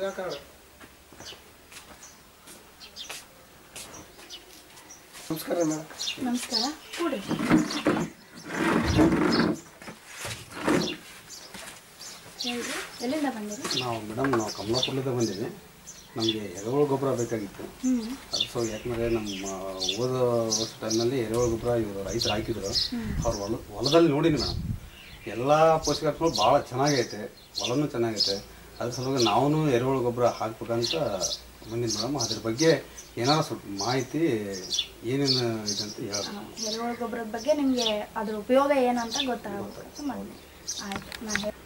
ನಮಸ್ಕಾರ ಮೇಡಮ್ ನಮಸ್ಕಾರ ಕೂಡಿ ಹೇಳ್ರಿ ಎಲ್ಲಿಂದ ಬಂದಿರಿ ನಾವು ಮೇಡಮ್ ನಾವು ಕಮಲಾಪುರದಿಂದ ಬಂದಿವಿ ನಮಗೆ ಎರೆಹುಳು ಗೊಬ್ಬರ ಬೇಕಾಗಿತ್ತು ಹ್ಞೂ ಅದು ಸೊ ಯಾಕಂದರೆ ನಮ್ಮ ಓದ ವರ್ಷ ಟೈಮ್ನಲ್ಲಿ ಎರೆಹುಳು ಗೊಬ್ಬರ ಇವರು ರೈತರು ಹಾಕಿದ್ರು ಅವ್ರ ಹೊಲ ಹೊಲದಲ್ಲಿ ನೋಡೀನಿ ಮೇಡಮ್ ಎಲ್ಲ ಪೋಷಕಾಂಶಗಳು ಭಾಳ ಚೆನ್ನಾಗೈತೆ ಹೊಲನೂ ಚೆನ್ನಾಗೈತೆ ಅದ್ರ ಸಲುವಾಗಿ ನಾವು ಎರೆಹುಳು ಗೊಬ್ಬರ ಹಾಕ್ಬೇಕಂತ ಬಂದಿದ್ದು ಮೇಡಮ್ ಅದ್ರ ಬಗ್ಗೆ ಏನಾದ್ರು ಸ್ವಲ್ಪ ಮಾಹಿತಿ ಏನೇನು ಇದೆ ಅಂತ ಹೇಳ್ಬೇಕು ಎರೆಹುಳು ಗೊಬ್ಬರದ ಬಗ್ಗೆ ನಿಮಗೆ ಅದ್ರ ಉಪಯೋಗ ಏನಂತ ಗೊತ್ತಾಗಬೇಕು ಮಾಡಿ ಆಯ್ತು ನಾನು ಹೇಳ್-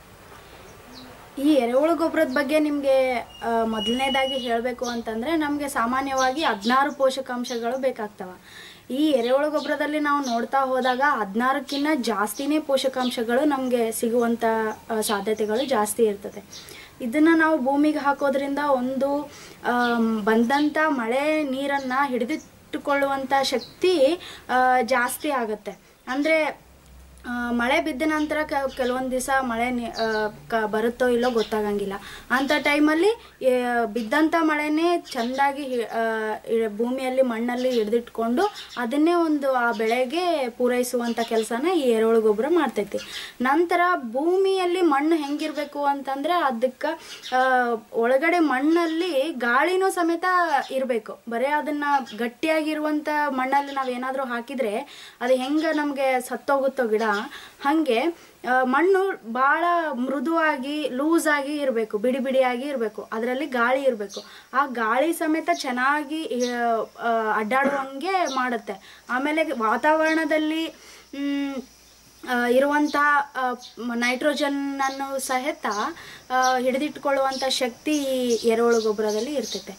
ಈ ಎರೆಹುಳು ಗೊಬ್ಬರದ ಬಗ್ಗೆ ನಿಮಗೆ ಮೊದಲನೇದಾಗಿ ಹೇಳಬೇಕು ಅಂತಂದರೆ ನಮಗೆ ಸಾಮಾನ್ಯವಾಗಿ ಹದಿನಾರು ಪೋಷಕಾಂಶಗಳು ಬೇಕಾಗ್ತವೆ ಈ ಎರೆಹುಳು ಗೊಬ್ಬರದಲ್ಲಿ ನಾವು ನೋಡ್ತಾ ಹೋದಾಗ ಹದಿನಾರಕ್ಕಿಂತ ಜಾಸ್ತಿನೇ ಪೋಷಕಾಂಶಗಳು ನಮಗೆ ಸಿಗುವಂಥ ಆ, ಸಾಧ್ಯತೆಗಳು ಜಾಸ್ತಿ ಇರ್ತದೆ ಇದನ್ನು ನಾವು ಭೂಮಿಗೆ ಹಾಕೋದ್ರಿಂದ ಒಂದು ಆಮ್, ಬಂದಂಥ ಮಳೆ ನೀರನ್ನು ಹಿಡಿದಿಟ್ಟುಕೊಳ್ಳುವಂಥ ಶಕ್ತಿ ಆ, ಜಾಸ್ತಿ ಆಗುತ್ತೆ ಅಂದರೆ ಆ, ಮಳೆ ಬಿದ್ದ ನಂತರ ಕೆಲವೊಂದು ದಿವಸ ಮಳೆ ನಿ- ಆ, ಕ ಬರುತ್ತೋ ಇಲ್ಲೋ ಗೊತ್ತಾಗಂಗಿಲ್ಲ ಅಂಥ ಟೈಮಲ್ಲಿ ಬಿದ್ದಂಥ ಮಳೆನೇ ಚೆಂದಾಗಿ ಹಿ- ಆ, ಇ- ಭೂಮಿಯಲ್ಲಿ ಮಣ್ಣಲ್ಲಿ ಹಿಡಿದಿಟ್ಕೊಂಡು ಅದನ್ನೇ ಒಂದು ಆ ಬೆಳೆಗೆ ಪೂರೈಸುವಂಥ ಕೆಲಸನ ಈ ಎರೆಹುಳು ಗೊಬ್ಬರ ಮಾಡ್ತೈತಿ ನಂತರ ಭೂಮಿಯಲ್ಲಿ ಮಣ್ಣು ಹೆಂಗಿರಬೇಕು ಅಂತಂದರೆ ಅದಕ್ಕೆ ಒಳಗಡೆ ಮಣ್ಣಲ್ಲಿ ಗಾಳಿನೂ ಸಮೇತ ಇರಬೇಕು ಬರೀ ಅದನ್ನು ಗಟ್ಟಿಯಾಗಿರುವಂಥ ಮಣ್ಣಲ್ಲಿ ನಾವು ಏನಾದರೂ ಹಾಕಿದರೆ ಅದು ಹೆಂಗೆ ನಮಗೆ ಸತ್ತೋಗುತ್ತೋ ಗಿಡ ಹಾಗೆ ಆ, ಮಣ್ಣು ಭಾಳ ಮೃದುವಾಗಿ ಲೂಸಾಗಿ ಇರಬೇಕು ಬಿಡಿ ಬಿಡಿಯಾಗಿ ಇರಬೇಕು ಅದರಲ್ಲಿ ಗಾಳಿ ಇರಬೇಕು ಆ ಗಾಳಿ ಸಮೇತ ಚೆನ್ನಾಗಿ ಆ, ಆ, ಅಡ್ಡಾಡುವಂಗೆ ಮಾಡುತ್ತೆ ಆಮೇಲೆ ವಾತಾವರಣದಲ್ಲಿ ಮ್, ಆ, ಇರುವಂಥ ನೈಟ್ರೋಜನ್ನನ್ನು ಸಹಿತ ಆ, ಹಿಡಿದಿಟ್ಕೊಳ್ಳುವಂಥ ಶಕ್ತಿ ಈ ಎರೆಹುಳು ಗೊಬ್ಬರದಲ್ಲಿ ಇರ್ತೈತೆ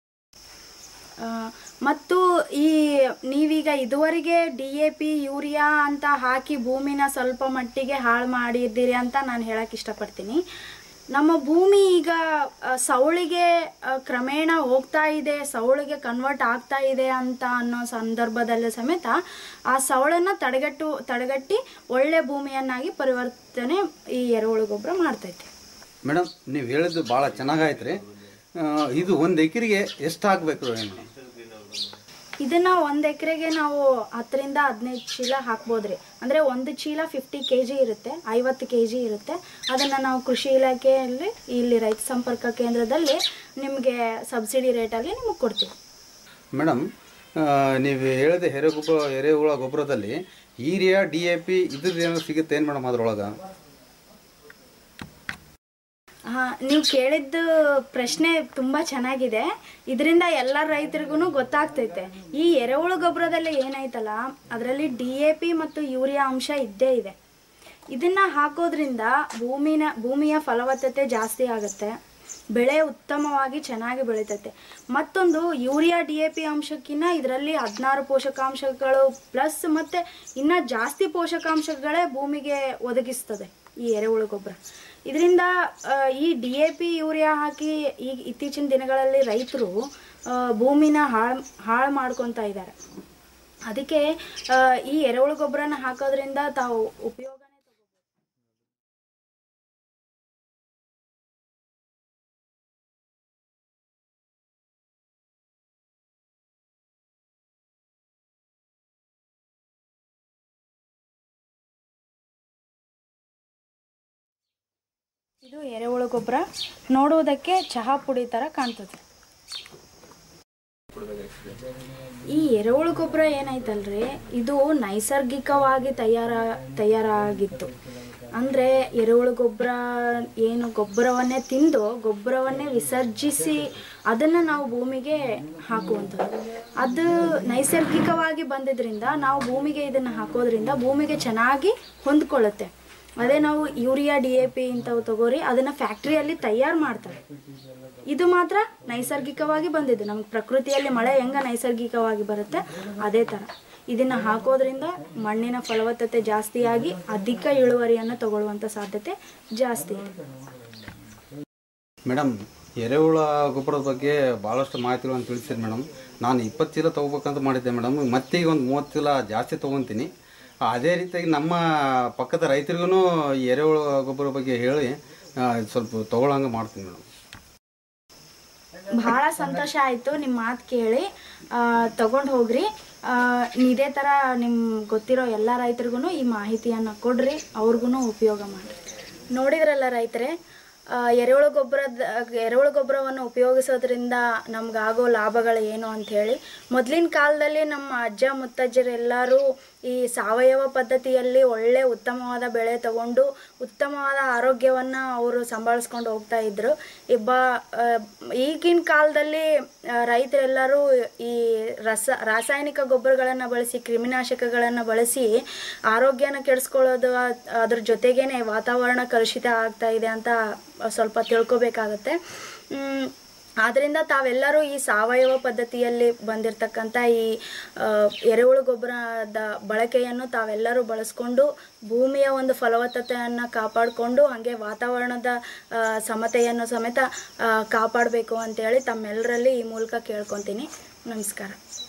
ಆ, ಮತ್ತು ಈ ನೀವೀಗ ಇದುವರೆಗೆ ಡಿ ಎ ಪಿ ಯೂರಿಯಾ ಅಂತ ಹಾಕಿ ಭೂಮಿನ ಸ್ವಲ್ಪ ಮಟ್ಟಿಗೆ ಹಾಳು ಮಾಡಿದ್ದೀರಿ ಅಂತ ನಾನು ಹೇಳಕ್ಕೆ ಇಷ್ಟಪಡ್ತೀನಿ ನಮ್ಮ ಭೂಮಿ ಈಗ ಆ, ಸವಳಿಗೆ ಆ, ಕ್ರಮೇಣ ಹೋಗ್ತಾ ಇದೆ ಸವಳಿಗೆ ಕನ್ವರ್ಟ್ ಆಗ್ತಾ ಇದೆ ಅಂತ ಅನ್ನೋ ಸಂದರ್ಭದಲ್ಲಿ ಸಮೇತ ಆ ಸವಳನ್ನು ತಡೆಗಟ್ಟು ತಡೆಗಟ್ಟಿ ಒಳ್ಳೆ ಭೂಮಿಯನ್ನಾಗಿ ಪರಿವರ್ತನೆ ಈ ಎರೆಹುಳು ಗೊಬ್ಬರ ಮಾಡ್ತೈತೆ ಮೇಡಮ್ ನೀವು ಹೇಳಿದ್ದು ಭಾಳ ಚೆನ್ನಾಗಾಯ್ತು ರೀ ಇದು ಒಂದು ಎಕರೆಗೆ ಎಷ್ಟು ಹಾಕಬೇಕು ಏನು ಇದನ್ನ ಒಂದು ಎಕರೆಗೆ ನಾವು ಹತ್ತರಿಂದ ಹದಿನೈದು ಚೀಲ ಹಾಕ್ಬೋದ್ರಿ ಅಂದರೆ ಒಂದು ಚೀಲ ಫಿಫ್ಟಿ ಕೆ ಜಿ ಇರುತ್ತೆ ಐವತ್ತು ಕೆ ಜಿ ಇರುತ್ತೆ ಅದನ್ನು ನಾವು ಕೃಷಿ ಇಲಾಖೆಯಲ್ಲಿ ಇಲ್ಲಿ ರೈತ ಸಂಪರ್ಕ ಕೇಂದ್ರದಲ್ಲಿ ನಿಮಗೆ ಸಬ್ಸಿಡಿ ರೇಟಲ್ಲಿ ನಿಮಗೆ ಕೊಡ್ತೀವಿ ಮೇಡಮ್ ನೀವು ಹೇಳಿದ ಎರೆ ಗೊಬ್ಬರ ಎರೆಹುಳ ಗೊಬ್ಬರದಲ್ಲಿ ಯೂರಿಯಾ ಡಿ ಎ ಪಿ ಇದ್ರದ್ದು ಏನಾದ್ರು ಸಿಗುತ್ತೆ ಏನು ಮೇಡಮ್ ಅದ್ರೊಳಗೆ ಹಾಂ ನೀವು ಕೇಳಿದ್ದು ಪ್ರಶ್ನೆ ತುಂಬ ಚೆನ್ನಾಗಿದೆ ಇದರಿಂದ ಎಲ್ಲ ರೈತರಿಗೂ ಗೊತ್ತಾಗ್ತೈತೆ ಈ ಎರೆಹುಳು ಗೊಬ್ಬರದಲ್ಲಿ ಏನೈತಲ್ಲ ಅದರಲ್ಲಿ ಡಿ ಎ ಪಿ ಮತ್ತು ಯೂರಿಯಾ ಅಂಶ ಇದ್ದೇ ಇದೆ ಇದನ್ನ ಹಾಕೋದ್ರಿಂದ ಭೂಮಿನ ಭೂಮಿಯ ಫಲವತ್ತತೆ ಜಾಸ್ತಿ ಆಗುತ್ತೆ ಬೆಳೆ ಉತ್ತಮವಾಗಿ ಚೆನ್ನಾಗಿ ಬೆಳೀತೈತೆ ಮತ್ತೊಂದು ಯೂರಿಯಾ ಡಿ ಎ ಪಿ ಅಂಶಕ್ಕಿಂತ ಇದರಲ್ಲಿ ಹದಿನಾರು ಪೋಷಕಾಂಶಗಳು ಪ್ಲಸ್ ಮತ್ತು ಇನ್ನು ಜಾಸ್ತಿ ಪೋಷಕಾಂಶಗಳೇ ಭೂಮಿಗೆ ಒದಗಿಸ್ತದೆ ಈ ಎರೆಹುಳು ಗೊಬ್ಬರ ಇದರಿಂದ ಈ ಡಿ ಎ ಪಿ ಯೂರಿಯಾ ಹಾಕಿ ಈಗ ಇತ್ತೀಚಿನ ದಿನಗಳಲ್ಲಿ ರೈತರು ಭೂಮಿನ ಹಾಳು ಹಾಳು ಮಾಡ್ಕೊತಾ ಇದ್ದಾರೆ ಅದಕ್ಕೆ ಆ, ಈ ಎರೆಹುಳು ಗೊಬ್ಬರನ ಹಾಕೋದ್ರಿಂದ ತಾವು ಉಪಯೋಗನೇ ತಗೋಬೋದು ಇದು ಎರೆಹುಳು ಗೊಬ್ಬರ ನೋಡುವುದಕ್ಕೆ ಚಹಾ ಪುಡಿ ಥರ ಕಾಣ್ತದೆ ಈ ಎರೆಹುಳು ಗೊಬ್ಬರ ಏನೈತಲ್ರಿ ಇದು ನೈಸರ್ಗಿಕವಾಗಿ ತಯಾರ ತಯಾರಾಗಿತ್ತು ಅಂದರೆ ಎರೆಹುಳು ಗೊಬ್ಬರ ಏನು ಗೊಬ್ಬರವನ್ನೇ ತಿಂದು ಗೊಬ್ಬರವನ್ನೇ ವಿಸರ್ಜಿಸಿ ಅದನ್ನು ನಾವು ಭೂಮಿಗೆ ಹಾಕುವಂಥದ್ದು ಅದು ನೈಸರ್ಗಿಕವಾಗಿ ಬಂದಿದ್ದರಿಂದ ನಾವು ಭೂಮಿಗೆ ಇದನ್ನು ಹಾಕೋದ್ರಿಂದ ಭೂಮಿಗೆ ಚೆನ್ನಾಗಿ ಹೊಂದ್ಕೊಳ್ಳುತ್ತೆ ಅದೇ ನಾವು ಯೂರಿಯಾ ಡಿ ಎ ಪಿ ಇಂಥವು ತಗೋರಿ ಅದನ್ನು ಫ್ಯಾಕ್ಟ್ರಿಯಲ್ಲಿ ತಯಾರು ಮಾಡ್ತಾರೆ ಇದು ಮಾತ್ರ ನೈಸರ್ಗಿಕವಾಗಿ ಬಂದಿದ್ದು ನಮ್ಗೆ ಪ್ರಕೃತಿಯಲ್ಲಿ ಮಳೆ ಹೆಂಗ ನೈಸರ್ಗಿಕವಾಗಿ ಬರುತ್ತೆ ಅದೇ ಥರ ಇದನ್ನು ಹಾಕೋದ್ರಿಂದ ಮಣ್ಣಿನ ಫಲವತ್ತತೆ ಜಾಸ್ತಿಯಾಗಿ ಅಧಿಕ ಇಳುವರಿಯನ್ನು ತಗೊಳ್ಳುವಂಥ ಸಾಧ್ಯತೆ ಜಾಸ್ತಿ ಇದೆ ಮೇಡಮ್ ಎರೆಹುಳ ಗೊಬ್ಬರದ ಬಗ್ಗೆ ಭಾಳಷ್ಟು ಮಾಹಿತಿಗಳನ್ನು ತಿಳಿಸಿರಿ ಮೇಡಮ್ ನಾನು ಇಪ್ಪತ್ತು ಚೀಲ ತೊಗೋಬೇಕಂತ ಮಾಡಿದ್ದೆ ಮೇಡಮ್ ಮತ್ತೆ ಈಗ ಒಂದು ಮೂವತ್ತು ಚೀಲ ಜಾಸ್ತಿ ತೊಗೊತೀನಿ ಅದೇ ರೀತಿಯಾಗಿ ನಮ್ಮ ಪಕ್ಕದ ರೈತರಿಗೂ ಈ ಎರೆಹುಳ ಗೊಬ್ಬರ ಬಗ್ಗೆ ಹೇಳಿ ಆ, ಸ್ವಲ್ಪ ತೊಗೊಳಂಗೆ ಮಾಡ್ತೀನಿ ಮೇಡಮ್ ಬಹಳ ಸಂತೋಷ ಆಯಿತು ನಿಮ್ಮ ಮಾತು ಕೇಳಿ ತಗೊಂಡು ಹೋಗ್ರಿ ಆ, ಇದೇ ಥರ ನಿಮ್ಗೆ ಗೊತ್ತಿರೋ ಎಲ್ಲ ರೈತರಿಗೂ ಈ ಮಾಹಿತಿಯನ್ನು ಕೊಡ್ರಿ ಅವ್ರಿಗೂ ಉಪಯೋಗ ಮಾಡಿರಿ ನೋಡಿದ್ರಲ್ಲ ರೈತರೇ ಆ, ಎರೆಹುಳು ಗೊಬ್ಬರದ ಎರೆಹುಳು ಗೊಬ್ಬರವನ್ನು ಉಪಯೋಗಿಸೋದ್ರಿಂದ ನಮ್ಗಾಗೋ ಲಾಭಗಳು ಏನು ಅಂತ ಹೇಳಿ ಮೊದಲಿನ ಕಾಲದಲ್ಲಿ ನಮ್ಮ ಅಜ್ಜ ಮುತ್ತಜ್ಜರೆಲ್ಲರೂ ಈ ಸಾವಯವ ಪದ್ಧತಿಯಲ್ಲಿ ಒಳ್ಳೆ ಉತ್ತಮವಾದ ಬೆಳೆ ತಗೊಂಡು ಉತ್ತಮವಾದ ಆರೋಗ್ಯವನ್ನು ಅವರು ಸಂಭಾಳಿಸ್ಕೊಂಡು ಹೋಗ್ತಾ ಇದ್ರು ಇಬ್ಬ ಆ, ಈಗಿನ ಕಾಲದಲ್ಲಿ ಆ, ರೈತರೆಲ್ಲರೂ ಈ ರಸ ರಾಸಾಯನಿಕ ಗೊಬ್ಬರಗಳನ್ನು ಬಳಸಿ ಕ್ರಿಮಿನಾಶಕಗಳನ್ನು ಬಳಸಿ ಆರೋಗ್ಯನ ಕೆಡಿಸ್ಕೊಳ್ಳೋದು ಅ- ಅದ್ರ ಜೊತೆಗೇನೆ ವಾತಾವರಣ ಕಲುಷಿತ ಆಗ್ತಾ ಇದೆ ಅಂತ ಸ್ವಲ್ಪ ತಿಳ್ಕೊಬೇಕಾಗತ್ತೆ ಮ್, ಆದ್ದರಿಂದ ತಾವೆಲ್ಲರೂ ಈ ಸಾವಯವ ಪದ್ಧತಿಯಲ್ಲಿ ಬಂದಿರತಕ್ಕಂಥ ಈ ಆ, ಎರೆಹುಳು ಗೊಬ್ಬರದ ಬಳಕೆಯನ್ನು ತಾವೆಲ್ಲರೂ ಬಳಸ್ಕೊಂಡು ಭೂಮಿಯ ಒಂದು ಫಲವತ್ತತೆಯನ್ನು ಕಾಪಾಡಿಕೊಂಡು ಹಾಗೆ ವಾತಾವರಣದ ಆ, ಸಮತೆಯನ್ನು ಸಮೇತ ಕಾಪಾಡಬೇಕು ಅಂತೇಳಿ ತಮ್ಮೆಲ್ಲರಲ್ಲಿ ಈ ಮೂಲಕ ಕೇಳ್ಕೊತೀನಿ ನಮಸ್ಕಾರ